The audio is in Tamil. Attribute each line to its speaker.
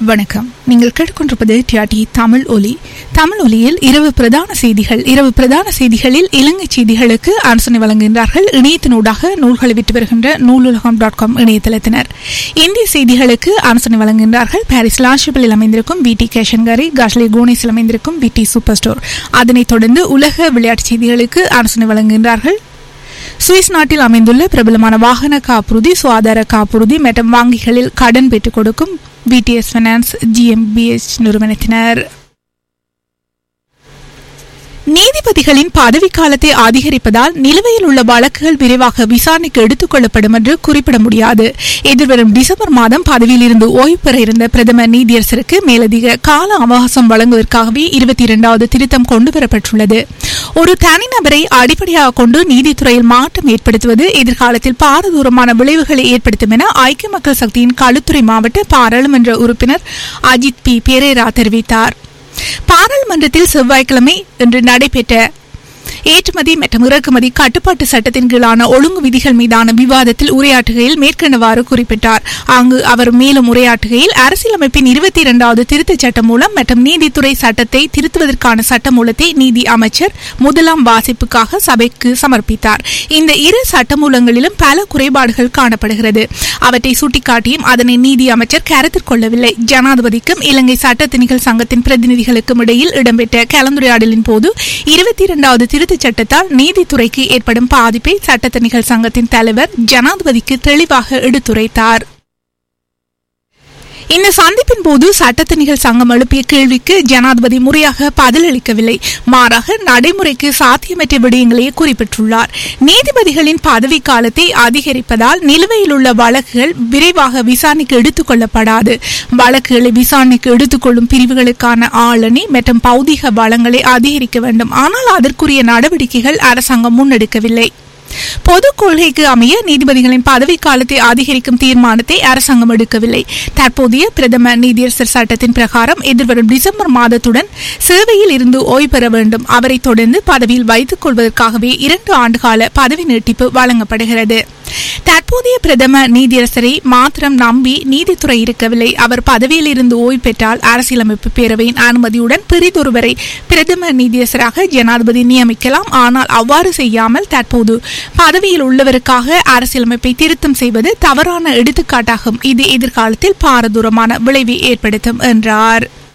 Speaker 1: வணக்கம் நீங்கள் கேட்டுக்கொண்டிருப்பது டிஆர்டி தமிழ் ஒலி தமிழ் ஒலியில் இரவு பிரதான செய்திகள் இரவு பிரதான செய்திகளில் இலங்கை செய்திகளுக்கு ஆலோசனை வழங்குகின்றார்கள் இணையத்தினூடாக நூல்களை விட்டு வருகின்ற நூலுலகம் டாட் காம் இணையதளத்தினர் இந்திய செய்திகளுக்கு ஆலோசனை வழங்குகின்றார்கள் பாரிஸ் லாஷிபிளில் அமைந்திருக்கும் வி டி கேஷன்கரி காஷ்லி கோனிஸில் அமைந்திருக்கும் வி டி சூப்பர் ஸ்டோர் அதனைத் தொடர்ந்து உலக விளையாட்டு செய்திகளுக்கு ஆலோசனை வழங்குகின்றார்கள் சுவிஸ் நாட்டில் அமைந்துள்ள பிரபலமான வாகன காப்புறுதி சுகாதார காப்புறுதி மற்றும் வங்கிகளில் கடன் பெற்றுக் கொடுக்கும் பிடிஎஸ் பைனான்ஸ் ஜிஎம்பிஎச் நிறுவனத்தினர் நீதிபதிகளின் பதவிக்காலத்தை அதிகரிப்பதால் நிலுவையில் உள்ள வழக்குகள் விரைவாக விசாரணைக்கு எடுத்துக் கொள்ளப்படும் என்று குறிப்பிட முடியாது எதிர்வரும் டிசம்பர் மாதம் பதவியில் இருந்து ஓய்வு பெற இருந்த பிரதமர் நீதியரசருக்கு மேலதிக கால அவகாசம் வழங்குவதற்காகவே இருபத்தி இரண்டாவது திருத்தம் கொண்டுவரப்பட்டுள்ளது ஒரு தனிநபரை அடிப்படையாக கொண்டு நீதித்துறையில் மாற்றம் ஏற்படுத்துவது எதிர்காலத்தில் பாரதூரமான விளைவுகளை ஏற்படுத்தும் என ஐக்கிய மக்கள் சக்தியின் களுத்துறை மாவட்ட பாராளுமன்ற உறுப்பினர் அஜித் பி பெரேரா தெரிவித்தார் பாராளுமன்றத்தில் செவ்வாய்க்கிழமை இன்று நடைபெற்ற ஏற்றுமதி மற்றும் இறக்குமதி கட்டுப்பாட்டு சட்டத்தின் கீழான ஒழுங்கு விதிகள் மீதான விவாதத்தில் உரையாற்றுகையில் மேற்கண்டவாறு குறிப்பிட்டார் அங்கு அவர் மேலும் உரையாற்றுகையில் அரசியலமைப்பின் இருபத்தி இரண்டாவது திருத்தச் சட்டம் மூலம் மற்றும் நீதித்துறை சட்டத்தை திருத்துவதற்கான சட்டமூலத்தை நீதி அமைச்சர் முதலாம் வாசிப்புக்காக சபைக்கு சமர்ப்பித்தார் இந்த இரு சட்டமூலங்களிலும் பல குறைபாடுகள் காணப்படுகிறது அவற்றை சுட்டிக்காட்டியும் அதனை நீதி அமைச்சர் கருத்தில் கொள்ளவில்லை ஜனாதிபதிக்கும் இலங்கை சட்டத்திணிகள் சங்கத்தின் பிரதிநிதிகளுக்கும் இடையில் இடம்பெற்ற கலந்துரையாடலின் போது இருபத்தி இரண்டாவது திருத்தச் சட்டத்தால் நீதித்துறைக்கு ஏற்படும் பாதிப்பை சட்டத்தணிகள் சங்கத்தின் தலைவர் ஜனாதிபதிக்கு தெளிவாக எடுத்துரைத்தார் இந்த சந்திப்பின் போது சட்டத்தணிகள் சங்கம் எழுப்பிய கேள்விக்கு ஜனாதிபதி முறையாக பதிலளிக்கவில்லை மாறாக நடைமுறைக்கு சாத்தியமற்ற விடயங்களையே குறிப்பிட்டுள்ளார் நீதிபதிகளின் பதவி காலத்தை அதிகரிப்பதால் நிலுவையில் உள்ள வழக்குகள் விரைவாக விசாரணைக்கு எடுத்துக் கொள்ளப்படாது வழக்குகளை விசாரணைக்கு எடுத்துக்கொள்ளும் பிரிவுகளுக்கான ஆளணி மற்றும் பௌதிக வளங்களை அதிகரிக்க வேண்டும் ஆனால் அதற்குரிய நடவடிக்கைகள் அரசாங்கம் முன்னெடுக்கவில்லை பொது கொள்கைக்கு அமைய நீதிபதிகளின் பதவி காலத்தை அதிகரிக்கும் தீர்மானத்தை அரசாங்கம் எடுக்கவில்லை தற்போதைய பிரதமர் நீதியரசர் சட்டத்தின் பிரகாரம் எதிர்வரும் டிசம்பர் மாதத்துடன் சேவையில் இருந்து ஓய்வு பெற வேண்டும் அவரை தொடர்ந்து பதவியில் வைத்துக் கொள்வதற்காகவே இரண்டு ஆண்டுகால பதவி நீட்டிப்பு வழங்கப்படுகிறது தற்போதைய பிரதமர் நீதியரசரை மாத்திரம் நம்பி நீதித்துறை இருக்கவில்லை அவர் பதவியில் இருந்து ஓய்வு பெற்றால் அரசியலமைப்பு பேரவையின் அனுமதியுடன் பிரிதொருவரை பிரதமர் நீதியரசராக ஜனாதிபதி நியமிக்கலாம் ஆனால் அவ்வாறு செய்யாமல் தற்போது பதவியில் உள்ளவருக்காக அரசியலமைப்பை திருத்தம் செய்வது தவறான எடுத்துக்காட்டாகும் இது எதிர்காலத்தில் பாரதூரமான விளைவை ஏற்படுத்தும் என்றார்